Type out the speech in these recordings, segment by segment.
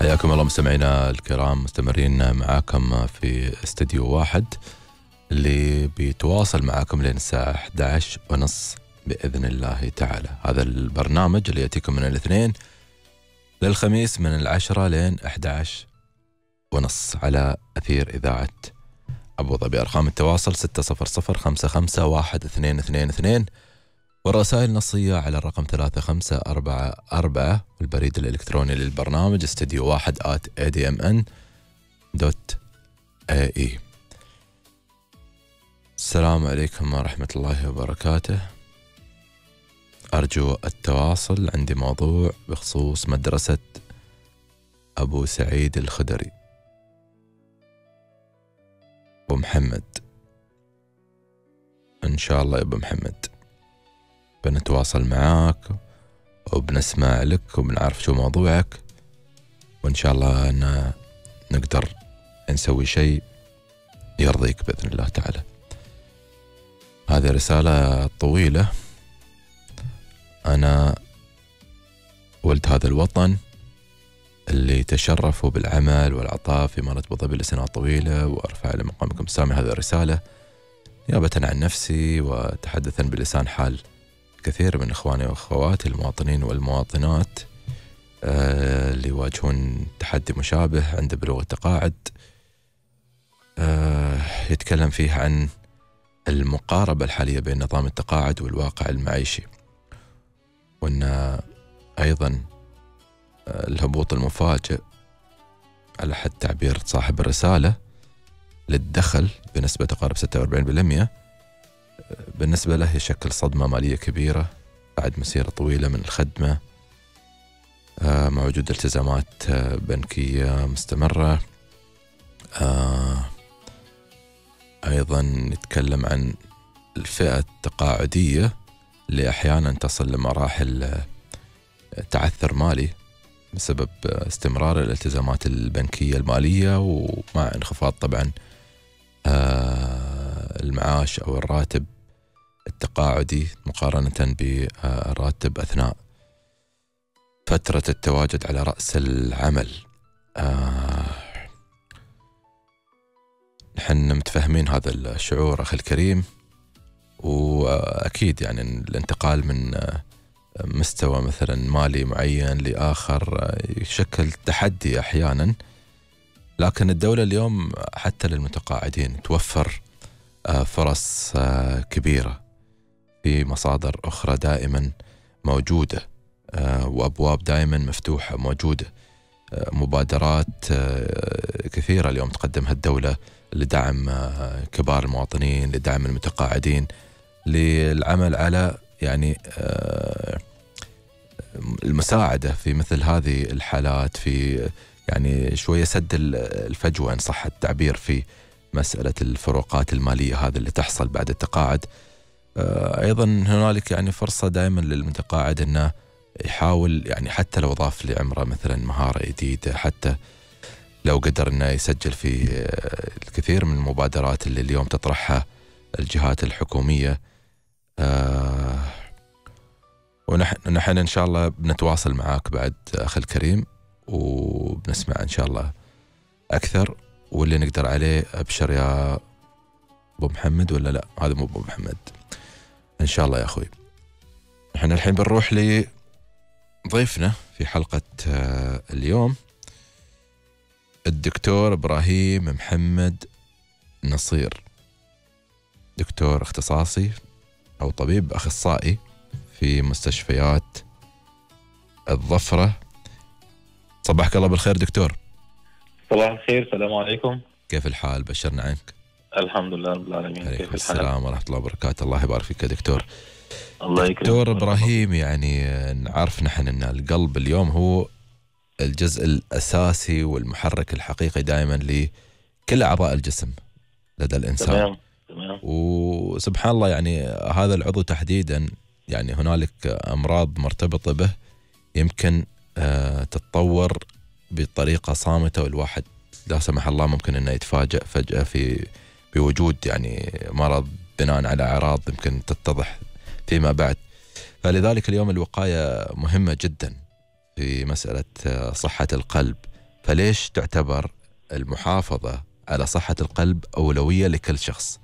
حياكم الله مستمعينا الكرام مستمرين معاكم في استديو واحد اللي بيتواصل معاكم لين الساعة 11 ونص بإذن الله تعالى هذا البرنامج اللي يأتيكم من الاثنين للخميس من العشرة لين 11 ونص على أثير إذاعة أبو ظبي أرقام التواصل 600 55 1222 والرسائل النصية على الرقم 3544 والبريد الإلكتروني للبرنامج استديو واحد آت admn دوت اي السلام عليكم ورحمة الله وبركاته أرجو التواصل عندي موضوع بخصوص مدرسة أبو سعيد الخدري أبو محمد إن شاء الله يا أبو محمد بنتواصل معاك وبنسمع لك وبنعرف شو موضوعك وإن شاء الله أن نقدر نسوي شيء يرضيك بإذن الله تعالى هذه رسالة طويلة أنا ولد هذا الوطن اللي تشرفوا بالعمل والعطاء في إمارة أبو ظبي لسنوات طويلة وأرفع لمقامكم السامي هذه الرسالة نيابة عن نفسي وتحدثا بلسان حال كثير من إخواني وأخواتي المواطنين والمواطنات آه، اللي يواجهون تحدي مشابه عند بلوغ التقاعد آه، يتكلم فيه عن المقاربة الحالية بين نظام التقاعد والواقع المعيشي وأن أيضا آه، الهبوط المفاجئ على حد تعبير صاحب الرسالة للدخل بنسبة تقارب 46% بالنسبة له يشكل صدمة مالية كبيرة بعد مسيرة طويلة من الخدمة آه، مع وجود التزامات آه، بنكية مستمرة آه، أيضا نتكلم عن الفئة التقاعدية اللي أحيانا تصل لمراحل تعثر مالي بسبب استمرار الالتزامات البنكية المالية ومع انخفاض طبعا المعاش أو الراتب التقاعدي مقارنة بالراتب أثناء فترة التواجد على رأس العمل آه نحن متفهمين هذا الشعور أخي الكريم وأكيد يعني الانتقال من مستوى مثلا مالي معين لآخر يشكل تحدي أحيانا لكن الدولة اليوم حتى للمتقاعدين توفر آه، فرص آه، كبيرة في مصادر أخرى دائما موجودة آه، وأبواب دائما مفتوحة موجودة مبادرات كثيرة اليوم تقدمها الدولة لدعم كبار المواطنين لدعم المتقاعدين للعمل على يعني المساعدة في مثل هذه الحالات في يعني شوية سد الفجوة إن صح التعبير في مسألة الفروقات المالية هذه اللي تحصل بعد التقاعد آه، أيضا هنالك يعني فرصة دائما للمتقاعد أنه يحاول يعني حتى لو ضاف لعمره مثلا مهارة جديدة حتى لو قدر أنه يسجل في آه، الكثير من المبادرات اللي اليوم تطرحها الجهات الحكومية آه، ونحن نحن إن شاء الله بنتواصل معاك بعد أخي الكريم وبنسمع إن شاء الله أكثر واللي نقدر عليه ابشر يا ابو محمد ولا لا هذا مو ابو محمد ان شاء الله يا اخوي احنا الحين بنروح لضيفنا في حلقة آه، اليوم الدكتور ابراهيم محمد نصير دكتور اختصاصي او طبيب اخصائي في مستشفيات الظفرة صباحك الله بالخير دكتور صباح الخير السلام عليكم كيف الحال بشرنا عنك الحمد لله رب العالمين عليكم كيف السلام الحال؟ ورحمة الله وبركاته الله يبارك فيك يا دكتور الله يكرمك دكتور إبراهيم يعني نعرف نحن أن القلب اليوم هو الجزء الأساسي والمحرك الحقيقي دائما لكل أعضاء الجسم لدى الإنسان تمام تمام وسبحان الله يعني هذا العضو تحديدا يعني هنالك أمراض مرتبطة به يمكن آه، تتطور بطريقه صامته والواحد لا سمح الله ممكن انه يتفاجأ فجأة في بوجود يعني مرض بناء على اعراض يمكن تتضح فيما بعد. فلذلك اليوم الوقايه مهمه جدا في مساله صحه القلب فليش تعتبر المحافظة على صحة القلب أولوية لكل شخص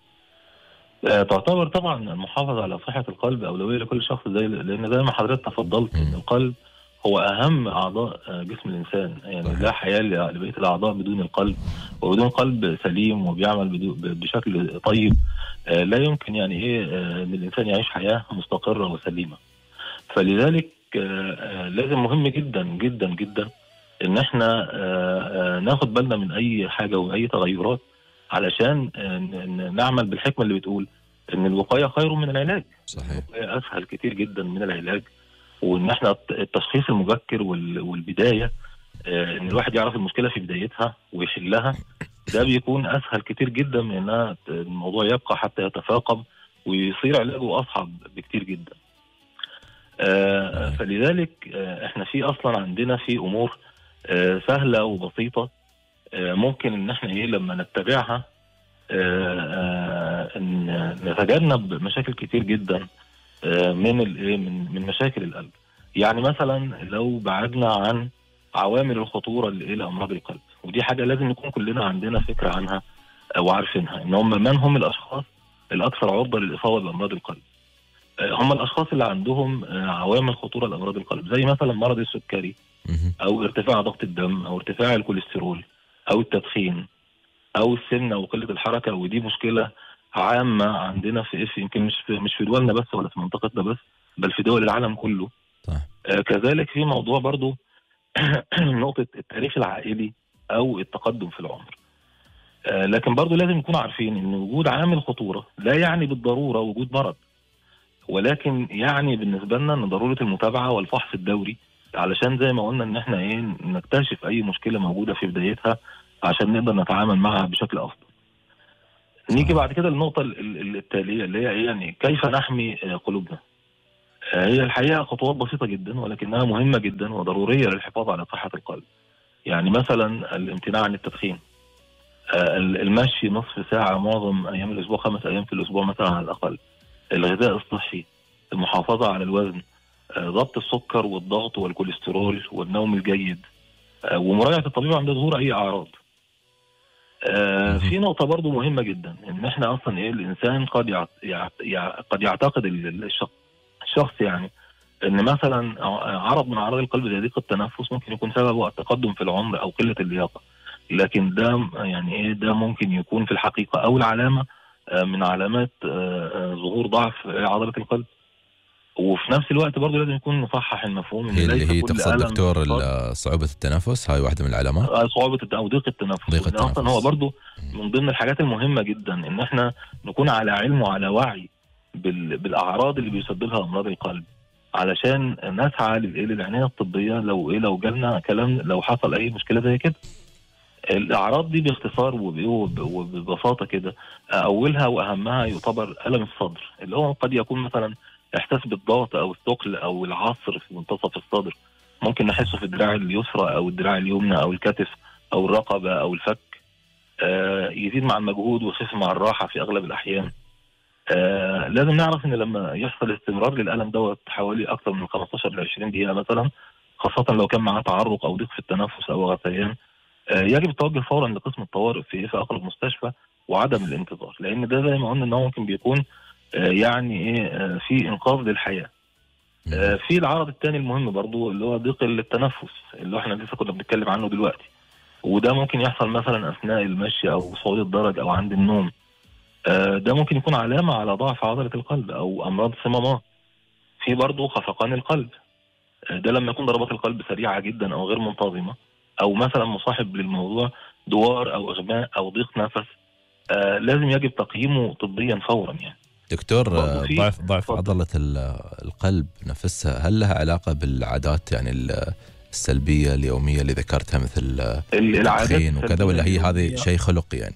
آه، تعتبر طبعا المحافظة على صحة القلب أولوية لكل شخص زي لأن زي ما حضرتك تفضلت مم. إن القلب هو أهم أعضاء آه، جسم الإنسان يعني صحيح. لا حياة ل- لبقية الأعضاء بدون القلب وبدون قلب سليم وبيعمل بدو- ب- بشكل طيب آه، لا يمكن يعني إيه آه، إن الإنسان يعيش حياة مستقرة وسليمة فلذلك آه، آه، لازم مهم جدا جدا جدا إن إحنا آه، آه، ناخد بالنا من أي حاجة وأي تغيرات علشان آه، ن- ن- نعمل بالحكمة اللي بتقول ان الوقايه خير من العلاج صحيح الوقايه اسهل كتير جدا من العلاج وان احنا الت- التشخيص المبكر وال- والبدايه آه، ان الواحد يعرف المشكله في بدايتها ويحلها ده بيكون اسهل كتير جدا من انها ت- الموضوع يبقى حتى يتفاقم ويصير علاجه اصعب بكتير جدا. آه، فلذلك آه، احنا في اصلا عندنا في امور آه، سهله وبسيطه آه، ممكن ان احنا ايه لما نتبعها آه، آه، ان نتجنب مشاكل كتير جدا آه، من الايه من من مشاكل القلب يعني مثلا لو بعدنا عن عوامل الخطوره اللي ايه لامراض القلب ودي حاجه لازم نكون كلنا عندنا فكره عنها آه، وعارفينها ان هم من هم الاشخاص الاكثر عرضه للاصابه بامراض القلب آه، هم الاشخاص اللي عندهم آه، عوامل خطوره لامراض القلب زي مثلا مرض السكري مهم. او ارتفاع ضغط الدم او ارتفاع الكوليسترول او التدخين او السمنه وقله الحركه ودي مشكله عامه عندنا في في يمكن مش في مش في دولنا بس ولا في منطقتنا بس بل في دول العالم كله صح آه كذلك في موضوع برضو نقطه التاريخ العائلي او التقدم في العمر آه لكن برضو لازم نكون عارفين ان وجود عامل خطوره لا يعني بالضروره وجود مرض ولكن يعني بالنسبه لنا ان ضروره المتابعه والفحص الدوري علشان زي ما قلنا ان احنا ايه نكتشف اي مشكله موجوده في بدايتها عشان نقدر نتعامل معها بشكل افضل. نيجي بعد كده للنقطه ال- ال- التاليه اللي هي ايه يعني كيف نحمي آه، قلوبنا؟ آه، هي الحقيقه خطوات بسيطه جدا ولكنها مهمه جدا وضروريه للحفاظ على صحه القلب. يعني مثلا الامتناع عن التدخين. آه، ال- المشي نصف ساعه معظم ايام الاسبوع خمس ايام في الاسبوع مثلا على الاقل. الغذاء الصحي، المحافظه على الوزن، آه، ضبط السكر والضغط والكوليسترول والنوم الجيد. آه، ومراجعه الطبيب عند ظهور اي اعراض. آه، في نقطة برضو مهمة جدا ان احنا اصلا ايه الانسان قد يعت... يعت... يع- قد يعتقد ال- ال- الشخص الشخص يعني ان مثلا ع- عرض من اعراض القلب زي ضيق التنفس ممكن يكون سببه التقدم في العمر او قلة اللياقة لكن ده يعني ايه ده ممكن يكون في الحقيقة اول علامة آه، من علامات آه، آه، ظهور ضعف عضلة القلب وفي نفس الوقت برضو لازم يكون نصحح المفهوم ان هي ليس اللي هي كل تقصد ألم دكتور في الصدر ال- صعوبة التنفس هاي واحدة من العلامات آه، صعوبة الت- او ضيق التنفس ضيق وإن اصلا التنفس. هو برضو من ضمن الحاجات المهمة جدا ان احنا نكون على علم وعلى وعي بال... بالاعراض اللي بيسببها امراض القلب علشان نسعى للإيه؟ للعنايه الطبيه لو ايه لو جالنا كلام لو حصل اي مشكله زي كده الاعراض دي باختصار وب- وب- وببساطه كده اولها واهمها يعتبر الم الصدر اللي هو قد يكون مثلا احساس بالضغط او الثقل او العصر في منتصف الصدر ممكن نحسه في الدراع اليسرى او الدراع اليمنى او الكتف او الرقبه او الفك آه، يزيد مع المجهود ويخف مع الراحه في اغلب الاحيان آه، لازم نعرف ان لما يحصل استمرار للالم دوت حوالي اكثر من 15 ل 20 دقيقه مثلا خاصه لو كان معاه تعرق او ضيق في التنفس او غثيان آه، يجب التوجه فورا لقسم الطوارئ في في اقرب مستشفى وعدم الانتظار لان ده زي ما قلنا ان هو ممكن بيكون آه، يعني ايه آه، في انقاذ للحياه آه، في العرض الثاني المهم برضو اللي هو ضيق التنفس اللي احنا لسه كنا بنتكلم عنه دلوقتي وده ممكن يحصل مثلا اثناء المشي او صعود الدرج او عند النوم آه، ده ممكن يكون علامه على ضعف عضله القلب او امراض صمامات في برضو خفقان القلب آه، ده لما يكون ضربات القلب سريعه جدا او غير منتظمه او مثلا مصاحب للموضوع دوار او اغماء او ضيق نفس آه، لازم يجب تقييمه طبيا فورا يعني دكتور برضو في- ضعف ضعف اتفضل. عضلة ال- القلب نفسها هل لها علاقة بالعادات يعني ال- السلبية اليومية اللي ذكرتها مثل ال- العادات التدخين وكذا ولا هي السلبية هذه اليومية- شيء خلقي يعني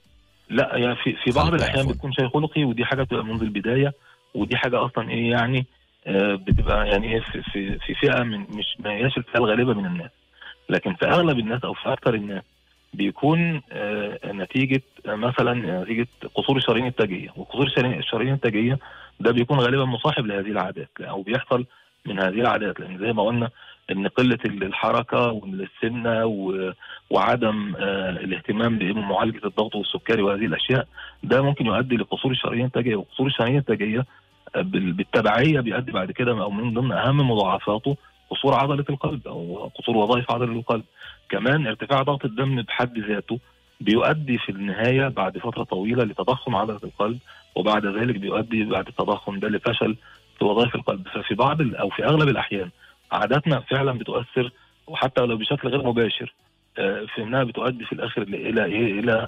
لا يعني في في بعض خلقي الاحيان عفواً. بتكون شيء خلقي ودي حاجه بتبقى منذ البدايه ودي حاجه اصلا ايه يعني آه، بتبقى يعني ايه في في في فئه من مش ما هياش الفئه الغالبه من الناس لكن في اغلب الناس او في اكثر الناس بيكون آه، نتيجه آه، مثلا نتيجه قصور الشرايين التاجيه وقصور الشرايين الشرايين التاجيه ده بيكون غالبا مصاحب لهذه العادات او بيحصل من هذه العادات لان زي ما قلنا ان قله الحركه والسمنه وعدم الاهتمام بمعالجه الضغط والسكري وهذه الاشياء ده ممكن يؤدي لقصور الشرايين التاجيه وقصور الشرايين التاجيه بالتبعيه بيؤدي بعد كده او من ضمن اهم مضاعفاته قصور عضله القلب او قصور وظائف عضله القلب كمان ارتفاع ضغط الدم بحد ذاته بيؤدي في النهايه بعد فتره طويله لتضخم عضله القلب وبعد ذلك بيؤدي بعد التضخم ده لفشل في وظائف القلب ففي بعض او في اغلب الاحيان عاداتنا فعلا بتؤثر وحتى لو بشكل غير مباشر في انها بتؤدي في الاخر الى ايه الى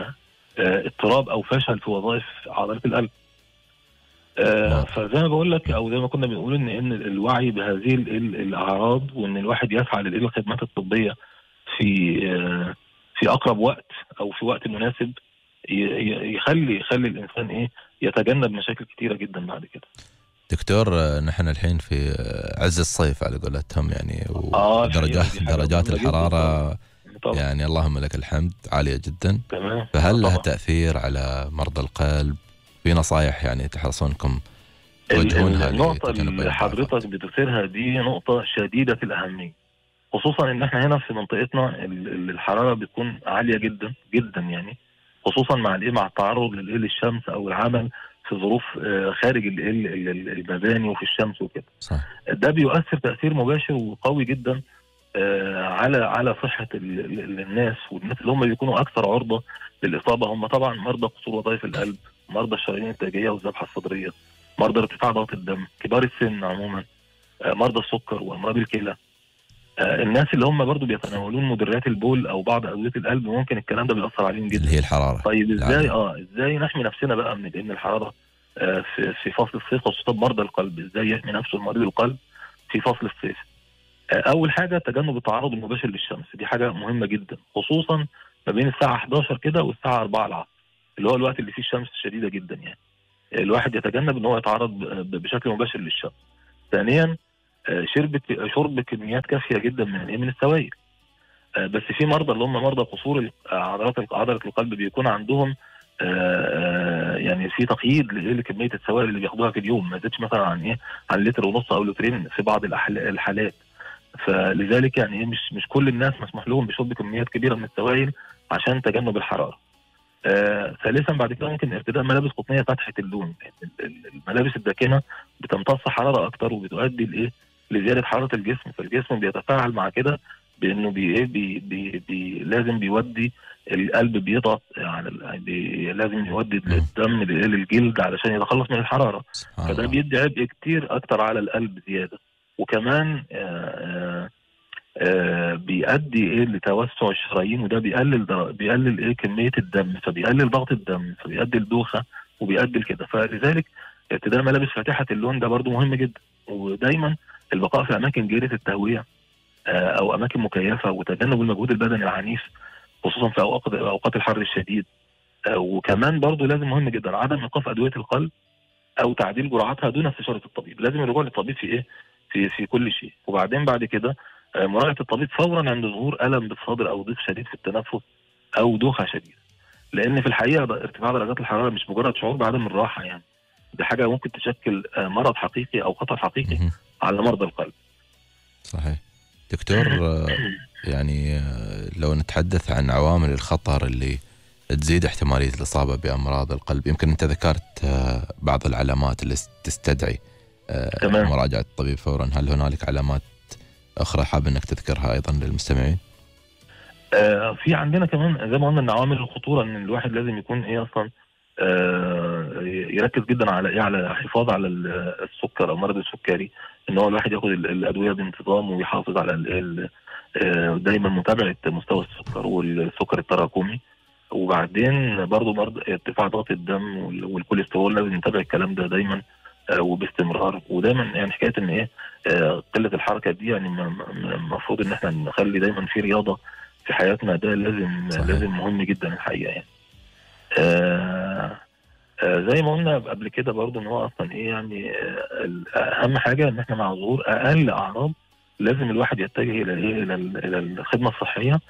اضطراب او فشل في وظائف عضله القلب فزي ما بقول لك او زي ما كنا بنقول ان ان الوعي بهذه الاعراض وان الواحد يسعى للخدمات الطبيه في في اقرب وقت او في وقت مناسب يخلي يخلي الانسان ايه يتجنب مشاكل كتيره جدا بعد كده دكتور نحن الحين في عز الصيف على قولتهم يعني ودرجات درجات الحراره طبعا. يعني اللهم لك الحمد عاليه جدا تمام فهل لها تاثير على مرضى القلب في نصائح يعني تحرصونكم توجهونها النقطة اللي حضرتك بتثيرها دي نقطة شديدة الأهمية خصوصا ان احنا هنا في منطقتنا الحراره بتكون عاليه جدا جدا يعني خصوصا مع الايه مع التعرض للشمس او العمل في ظروف خارج المباني وفي الشمس وكده صح. ده بيؤثر تاثير مباشر وقوي جدا على على صحه الناس والناس اللي هم بيكونوا اكثر عرضه للاصابه هم طبعا مرضى قصور وظائف القلب مرضى الشرايين التاجيه والذبحه الصدريه مرضى ارتفاع ضغط الدم كبار السن عموما مرضى السكر وامراض الكلى الناس اللي هم برضو بيتناولون مدرات البول او بعض ادويه القلب ممكن الكلام ده بيأثر عليهم جدا اللي هي الحراره طيب ازاي اه ازاي نحمي نفسنا بقى من ان الحراره آه في في فصل الصيف خصوصا مرضى القلب ازاي يحمي نفسه مريض القلب في فصل الصيف آه اول حاجه تجنب التعرض المباشر للشمس دي حاجه مهمه جدا خصوصا ما بين الساعه 11 كده والساعه 4 العصر اللي هو الوقت اللي فيه الشمس شديده جدا يعني الواحد يتجنب ان هو يتعرض بشكل مباشر للشمس ثانيا شرب شرب كميات كافيه جدا من من السوائل بس في مرضى اللي هم مرضى قصور عضلات عضله القلب بيكون عندهم يعني في تقييد لكميه السوائل اللي بياخدوها في اليوم ما زادش مثلا عن ايه عن لتر ونص او لترين في بعض الحالات فلذلك يعني مش مش كل الناس مسموح لهم بشرب كميات كبيره من السوائل عشان تجنب الحراره آه، ثالثا بعد كده ممكن ارتداء ملابس قطنيه فاتحه اللون الملابس الداكنه بتمتص حراره اكتر وبتؤدي لايه لزياده حراره الجسم فالجسم بيتفاعل مع كده بانه بي ايه بي بي بي لازم بيودي القلب بيضغط يعني بي لازم يودي الدم للجلد علشان يتخلص من الحراره فده بيدي عبء كتير اكتر على القلب زياده وكمان آآ آآ بيؤدي ايه لتوسع الشرايين وده بيقلل بيقلل ايه كميه الدم فبيقلل ضغط الدم فبيؤدي لدوخه وبيؤدي لكده فلذلك ارتداء ملابس فاتحه اللون ده برضو مهم جدا ودايما البقاء في اماكن جيده التهويه او اماكن مكيفه وتجنب المجهود البدني العنيف خصوصا في اوقات اوقات الحر الشديد وكمان برضو لازم مهم جدا عدم ايقاف ادويه القلب او تعديل جرعاتها دون استشاره الطبيب لازم الرجوع للطبيب في ايه في في كل شيء وبعدين بعد كده مراجعه الطبيب فورا عند ظهور الم بالصدر او ضيق شديد في التنفس او دوخه شديده لان في الحقيقه ارتفاع درجات الحراره مش مجرد شعور بعدم الراحه يعني دي حاجه ممكن تشكل مرض حقيقي او خطر حقيقي على مرضى القلب صحيح دكتور يعني لو نتحدث عن عوامل الخطر اللي تزيد احتماليه الاصابه بامراض القلب يمكن انت ذكرت بعض العلامات اللي تستدعي تمام. مراجعه الطبيب فورا هل هنالك علامات اخرى حاب انك تذكرها ايضا للمستمعين؟ آه في عندنا كمان زي ما قلنا ان عوامل الخطوره ان الواحد لازم يكون ايه اصلا آه يركز جدا على ايه على الحفاظ على السكر او مرض السكري ان هو الواحد ياخد الادويه بانتظام ويحافظ على آه دايما متابعه مستوى السكر والسكر التراكمي وبعدين برضه مرض ارتفاع ضغط الدم والكوليسترول لازم نتابع الكلام ده دايما وباستمرار ودايما يعني حكايه ان ايه قله الحركه دي يعني المفروض ان احنا نخلي دايما في رياضه في حياتنا ده لازم صحيح. لازم مهم جدا الحقيقه يعني آه آه زي ما قلنا قبل كده برضو ان هو اصلا ايه يعني آه اهم حاجه ان احنا مع ظهور اقل اعراض لازم الواحد يتجه الى ايه الى الى الخدمه الصحيه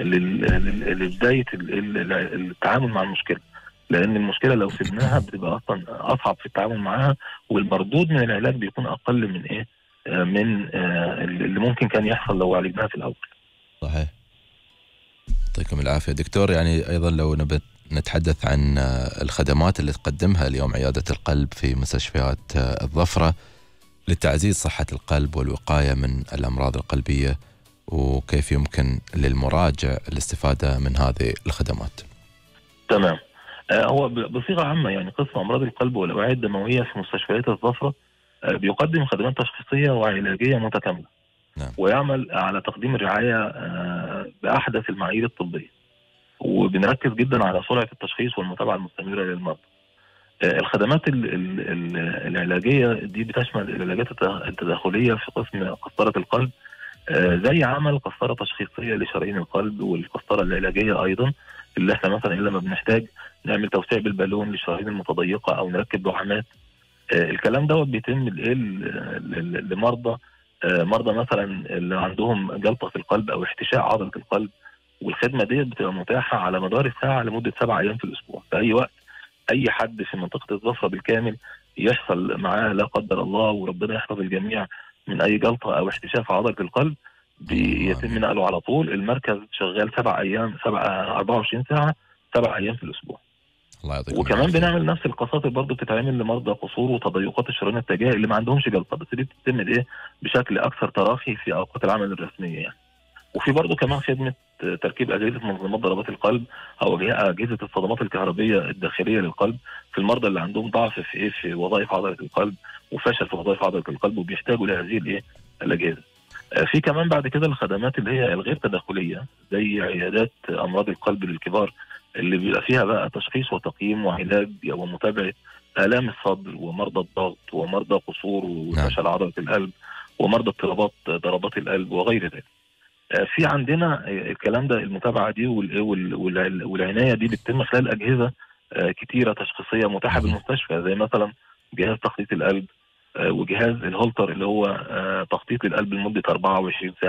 لبدايه التعامل مع المشكله لان المشكله لو سبناها بتبقى اصلا اصعب في التعامل معاها والمردود من العلاج بيكون اقل من ايه آه، من آه، اللي ممكن كان يحصل لو عالجناها في الاول صحيح يعطيكم العافيه دكتور يعني ايضا لو نبت نتحدث عن آه، الخدمات اللي تقدمها اليوم عياده القلب في مستشفيات آه، الظفره لتعزيز صحه القلب والوقايه من الامراض القلبيه وكيف يمكن للمراجع الاستفاده من هذه الخدمات. تمام آه، هو ب- بصيغه عامه يعني قسم امراض القلب والاوعيه الدمويه في مستشفيات الظفره آه، بيقدم خدمات تشخيصيه وعلاجيه متكامله نعم. ويعمل على تقديم الرعايه آه، باحدث المعايير الطبيه وبنركز جدا على سرعه التشخيص والمتابعه المستمره للمرضى آه، الخدمات ال- ال- ال- العلاجيه دي بتشمل العلاجات الت- التداخليه في قسم قسطره القلب آه، زي عمل قسطره تشخيصيه لشرايين القلب والقسطره العلاجيه ايضا اللي احنا مثلا إيه لما بنحتاج نعمل توسيع بالبالون للشرايين المتضيقه او نركب دعامات آه، الكلام دوت بيتم لايه ل- ل- لمرضى آه، مرضى مثلا اللي عندهم جلطه في القلب او احتشاء عضله القلب والخدمه ديت بتبقى متاحه على مدار الساعه لمده سبع ايام في الاسبوع في اي وقت اي حد في منطقه الظفره بالكامل يحصل معاه لا قدر الله وربنا يحفظ الجميع من اي جلطه او احتشاء في عضله القلب بيتم نقله على طول المركز شغال سبع ايام سبع 24 ساعه سبع ايام في الاسبوع الله يعطيكم وكمان العافية. بنعمل نفس القساطر برضه بتتعمل لمرضى قصور وتضيقات الشرايين التاجيه اللي ما عندهمش جلطه بس دي بتتم ايه بشكل اكثر تراخي في اوقات العمل الرسميه يعني وفي برضه كمان خدمه تركيب اجهزه منظمات ضربات القلب او أجه- اجهزه الصدمات الكهربيه الداخليه للقلب في المرضى اللي عندهم ضعف في ايه في وظائف عضله القلب وفشل في وظائف عضله القلب وبيحتاجوا لهذه الايه الاجهزه. آه، في كمان بعد كده الخدمات اللي هي الغير تداخليه زي عيادات امراض القلب للكبار اللي بيبقى فيها بقى تشخيص وتقييم وعلاج ومتابعه الام الصدر ومرضى الضغط ومرضى قصور وفشل عضله القلب ومرضى اضطرابات ضربات القلب وغير ذلك. آه، في عندنا آه، الكلام ده المتابعه دي وال- وال- والع- والعنايه دي بتتم خلال اجهزه آه، كتيره تشخيصيه متاحه مم. بالمستشفى زي مثلا جهاز تخطيط القلب آه، وجهاز الهولتر اللي هو آه، تخطيط القلب لمده 24 ساعه